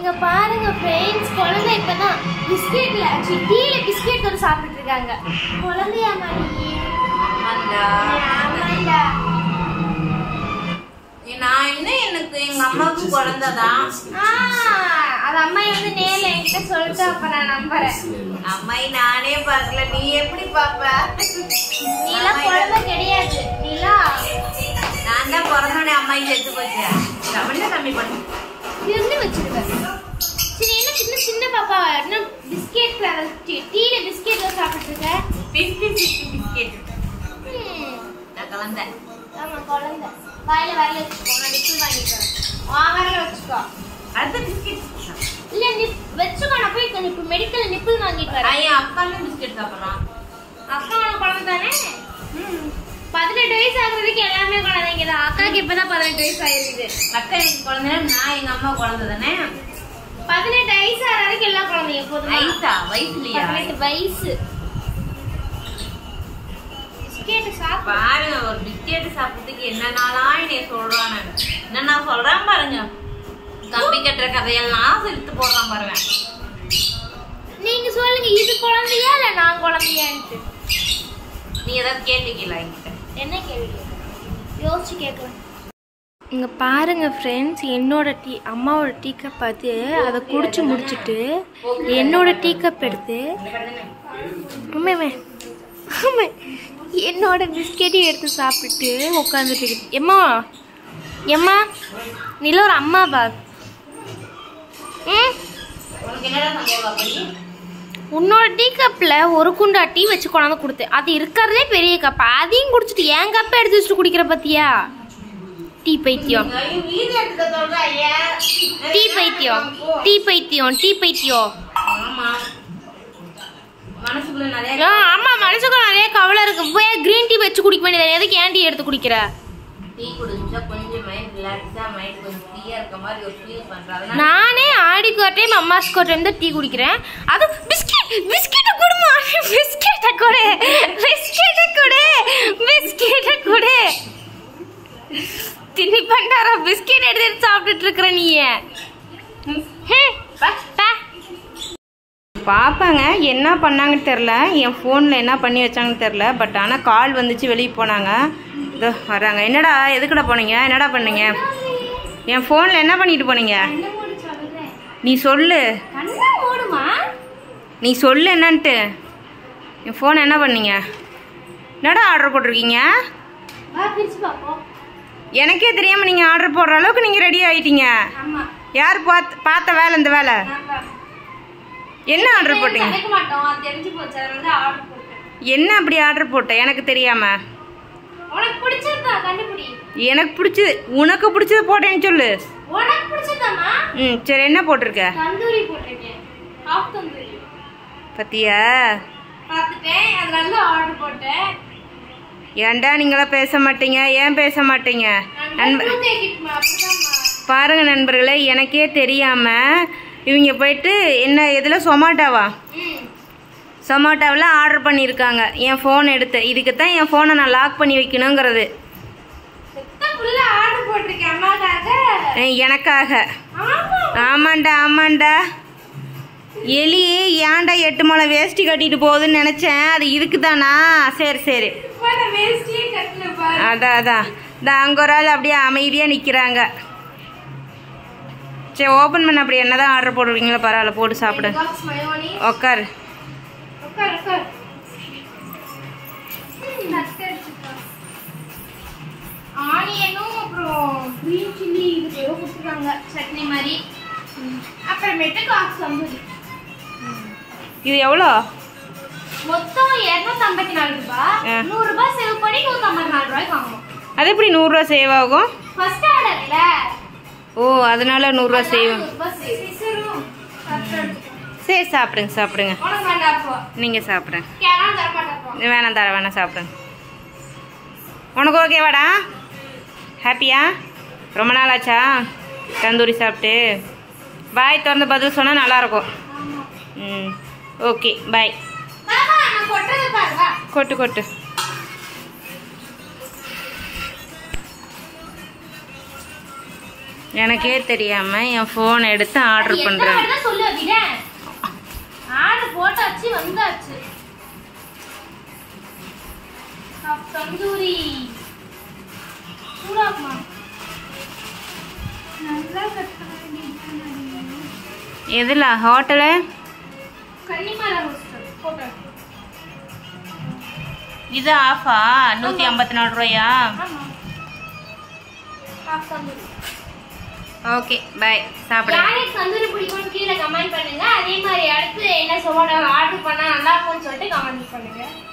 இங்க பாருங்க ஃப்ரெண்ட்ஸ் குழந்தை இப்பதான் பிஸ்கெட்ல டீல பிஸ்கெட் ஒரு சாப்பிட்டு இருக்காங்க குழந்தையாமா நீ ஆமாண்டா. ஆமாண்டா நான் இன்னும் எனக்கு எங்க அம்மாவுக்கு குழந்தைதான் ஆ, அது அம்மா வந்து நேர்ல என்கிட்ட சொல்லிட்டு அப்ப நான் நம்புறேன் அம்மாயி நானே பார்க்கல நீ எப்படி பாப்ப நீலாம் குழந்தை கிடையாது நீலாம் நான் தான் பிறந்தோடனே அம்மாயி செத்து போச்சு தமிழ்ல கம்மி பண்ணு இருந்து வச்சிருவேன் சரி என்ன சின்ன சின்ன பாப்பா என்ன பிஸ்கெட் டீல பிஸ்கெட் சாப்பிட்டு இருக்க பிஸ்கி பிஸ்கி பிஸ்கெட் ம், நான் கலந்த ஆமா குழந்தை வாயில வரல வச்சுக்கோ நான் டிஃபன் வாங்கிக்கிறேன் வா வரல வச்சுக்கோ அடுத்த பிஸ்கெட் இல்ல நீ வச்சுக்கோ நான் போய் கொஞ்சம் இப்போ மெடிக்கல் நிப்பிள் வாங்கிட்டு வரேன் என் அக்காலும் பிஸ்கெட் சாப்பிடுறான் அக்கா உனக்கு குழந்தை தானே பதினெட்டு வயசு ஆகுறதுக்கு எல்லாமே குழந்தைங்க தான் அக்காக்கு இப்பதான் பதினெட்டு வயசு ஆயிருக்குது அக்கா எனக்கு குழந்தை நான் எங்க அம்மா குழந்தை தானே பதினெட்டு வயசு ஆகிற வரைக்கும் எல்லாம் குழந்தைங்க போதுமா வயசா வயசுலயா பதினெட்டு வயசு பிஸ்கெட் சாப்பிடு பாருங்க ஒரு பிஸ்கெட் சாப்பிட்டதுக்கு என்னென்னலாம் என்னைய சொல்றானு என்ன நான் சொல்றேன் பாருங்க கம்பி கட்டுற கதையெல்லாம் செலுத்து போடுறான் பாருங்க நீங்க சொல்லுங்க இது குழந்தையா இல்ல நான் குழந்தையான்ட்டு நீ ஏதாவது கேட்டுக்கல என்கிட்ட என்ன கேள்வி யோசிச்சு கேட்கலாம் இங்கே பாருங்க ஃப்ரெண்ட்ஸ் என்னோட டீ அம்மாவோட டீ கப் பார்த்து அதை குடிச்சு முடிச்சுட்டு என்னோட டீ கப் எடுத்து உண்மைமே உண்மை என்னோட பிஸ்கெட்டையும் எடுத்து சாப்பிட்டு உட்காந்துட்டு இருக்கு எம்மா எம்மா நீல ஒரு அம்மா பா ம் உனக்கு என்னடா சந்தேகம் அப்படி உன்னோட டீ கப்பில் ஒரு குண்டா டீ வச்சு கொண்டாந்து கொடுத்தேன் அது இருக்கிறதே பெரிய கப் அதையும் குடிச்சிட்டு என் கப்பை எடுத்து வச்சுட்டு குடிக்கிற பத்தியா டீ பைத்தியம் ஐயோ, வீடு எடுக்க சொல்றா, ஏன்? டீ பைத்தியம் டீ பைத்தியம் டீ பைத்தியம் ஆமா மனசுக்குள்ள ஆ, நிறைய ஆமா மனசுக்கு நிறைய கவலை இருக்கு போய் கிரீன் டீ வச்சு குடிக்க வேண்டியது எதுக்கு ஏன் டீ எடுத்து குடிக்கிற டீ குடிச்சா கொஞ்சம் மைண்ட் ரிலாக்ஸா மைண்ட் கொஞ்சம் ஃப்ரீயா இருக்க மாதிரி ஒரு ஃபீல் பண்றாங்க நானே ஆடிக்கு ஒரு டைம் அம்மாஸ்க்கு ஒரு டைம் தான் டீ குடிக்கிறேன் அது பிஸ்கெட் பிஸ்கெட்டை கொடுமா பிஸ்கெட்டை கொடு பிஸ்கெட்டை கொடு பிஸ்கெட்டை கொடு தின்னி பண்டாரா பிஸ்கெட் எடுத்து எடுத்து சாப்பிட்டுட்டு இருக்கிற நீ பார்ப்பாங்க என்ன பண்ணாங்கன்னு தெரில என் ஃபோனில் என்ன பண்ணி வச்சாங்கன்னு தெரில பட் ஆனால் கால் வந்துச்சு வெளியே போனாங்க இதோ வராங்க என்னடா எதுக்குடா போனீங்க என்னடா பண்ணீங்க என் ஃபோனில் என்ன பண்ணிட்டு போனீங்க நீ சொல்லு கண்ணா ஓடுமா நீ சொல்லு என்னன்ட்டு என் ஃபோனை என்ன பண்ணீங்க என்னடா ஆர்டர் போட்டிருக்கீங்க வா பிரிச்சு பாப்போம் எனக்கே தெரியாமல் நீங்கள் ஆர்டர் போடுற அளவுக்கு நீங்கள் ரெடி ஆகிட்டீங்க ஆமா யார் பார்த்து பார்த்த வேலை இந்த வேலை நான்தான். என்ன ஆர்டர் போட்டீங்க சமைக்க மாட்டோம் அது தெரிஞ்சு போச்சு அதனால தான் ஆர்டர் போட்டேன் என்ன அப்படி ஆர்டர் போட்ட எனக்கு தெரியாமல் உனக்கு பிடிச்சிருக்கா கண்டுபிடி எனக்கு பிடிச்சது உனக்கு பிடிச்சது போட்டேன்னு சொல்லு உனக்கு பிடிச்சதாமா ம் சரி என்ன போட்டிருக்க தந்தூரி போட்டிருக்கேன் ஹாஃப் தந்தூரி பத்தியா பார்த்துட்டேன் அதனால ஆர்டர் போட்டேன் ஏன்டா நீங்களாம் பேச மாட்டீங்க ஏன் பேச மாட்டீங்க நண்ப பாருங்க நண்பர்களே எனக்கே தெரியாம இவங்க போயிட்டு என்ன இதில் சொமாட்டோவா சொமாட்டோவில் ஆர்டர் பண்ணியிருக்காங்க என் ஃபோன் எடுத்து இதுக்கு தான் என் ஃபோனை நான் லாக் பண்ணி வைக்கணுங்கிறது ஆர்டர் போட்டிருக்கேன் அம்மாக்காக அஹ் எனக்காக ஆமா ஆமாண்டா ஆமாண்டா எலி ஏன்டா எட்டு மலை வேஷ்டி கட்டிட்டு போகுதுன்னு நினச்சேன் அது இதுக்கு தானா சரி சரி வேஸ்டியே கட்டல பாரு அதான் அதான் இந்த அங்கே ஒரு ஆள் அப்படியே அமைதியாக நிற்கிறாங்க சரி ஓப்பன் பண்ண அப்படி என்னதான் ஆர்டர் போடுவீங்களோ பரவாயில்ல போட்டு சாப்பிடு பாக்ஸ் மயோனி உக்கார் உட்கார் உட்கார் ஆனியனும் அப்புறம் கிரீன் சில்லி இது ஏதோ கொடுத்துருக்காங்க சட்னி மாதிரி அப்புறமேட்டு காசு தந்தூரி இது எவ்வளோ மொத்தம் இருநூத்தி ஐம்பத்தி நாலு ரூபாய் ஆ. நூறு ரூபாய் சேவ் பண்ணி நூத்தி ஐம்பத்தி நாலு ரூபாய்க்கு வாங்கணும் அது எப்படி நூறுரூவா சேவ் ஆகும் ஃபர்ஸ்ட் ஆர்டர்ல ஓ அதனால நூறுரூவா சேவ் உனக்கு சரி சாப்பிடுங்க சாப்பிடுங்க வேண்டாம் அப்போ நீங்கள் சாப்பிடுங்க கேரளா தர மாட்டேன் வேணாம் தர வேணாம் சாப்பிடுங்க உனக்கு ஓகேவாடா ஹாப்பியா ரொம்ப நாள் ஆச்சா தந்தூரி சாப்பிட்டு பாய் திறந்து பதில் சொன்னால் நல்லாயிருக்கும் ம் ஓகே பாய் மாமா நான் கொட்டுறது பாரு வா கொட்டு கொட்டு எனக்கே தெரியாமல் என் ஃபோன் எடுத்து ஆர்டர் பண்ணுறேன் தான் சொல்லு விட ஆர்டர் போட்டாச்சு வந்தாச்சு அப் தந்தூரி சூடாக்குமா நல்லா எதில் ஹோட்டலு கன்னிமாரா ஹோஸ்டல் போட்டோ இது ஆஃபா நூற்றி ஐம்பத்தி நாலு ரூபாயா ஆமா அப் தந்தூரி ஓகே பை சாப்பிடுங்க யாருக்கு தந்தூரி பிடிக்கும்னு கீழே கமெண்ட் பண்ணுங்க அதே மாதிரி அடுத்து என்ன சொல்ல ஆர்டர் பண்ணா நல்லா இருக்கும்னு சொல்லிட்டு கமெண்ட் பண்ணுங்க